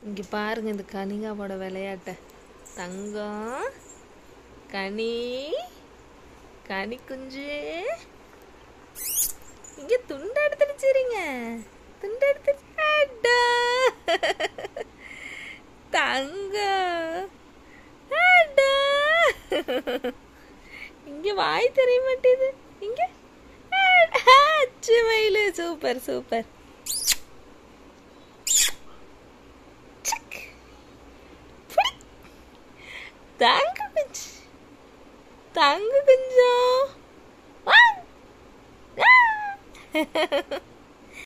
இங்க பாருங்க இந்த கனிகாவோட விளையாட்ட தங்கம் கனி கனி குஞ்சு இங்க துண்டு எடுத்துடுச்சுறீங்க துண்டு எடுத்துச்சு அடா. தங்கம் அடா. இங்க வாய் தெரிய மாட்டேது இங்க அடா, அச்சு மயிலு சூப்பர் சூப்பர் சிக். புடி. தங்க குஞ்சு தங்க குஞ்சம் வா. ஆ.